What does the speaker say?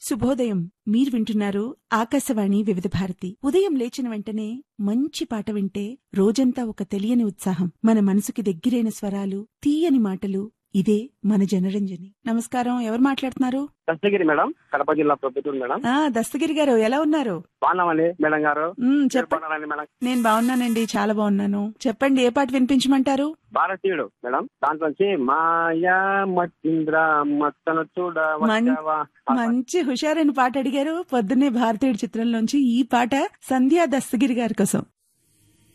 శుభోదయం మీరు వింటున్నారు ఆకాశవాణి వివిధ భారతి ఉదయం లేచిన వెంటనే మంచి పాట వింటే రోజంతా ఒక తెలియని ఉత్సాహం మన మనసుకి దగ్గరైన స్వరాలు తీయని మాటలు ఇదే మన జనరంజని నమస్కారం ఎవరు మాట్లాడుతున్నారు దస్తగిరి మేడం కడప జిల్లా ప్రొద్దుటూరు మేడం ఆ దస్తగిరి గారు ఎలా ఉన్నారు బాగున్నామండి మేడం గారు మ్, మీరు చెప్పండి బాగున్నారండి మేడం నేను బాగున్నానండి చాలా బాగున్నాను చెప్పండి ఏ పాట వినిపించమంటారు భారతీయుడు మేడం దాంట్లోంచి మాయా మచ్చింద్ర మత్తను చూడ మన్- వచ్చావా ఆ పాట. మంచి హుషారైన పాట అడిగారు పొద్దున్నే భారతీయుడు చిత్రంలోంచి ఈ పాట సంధ్యా దస్తగిరి గారి కోసం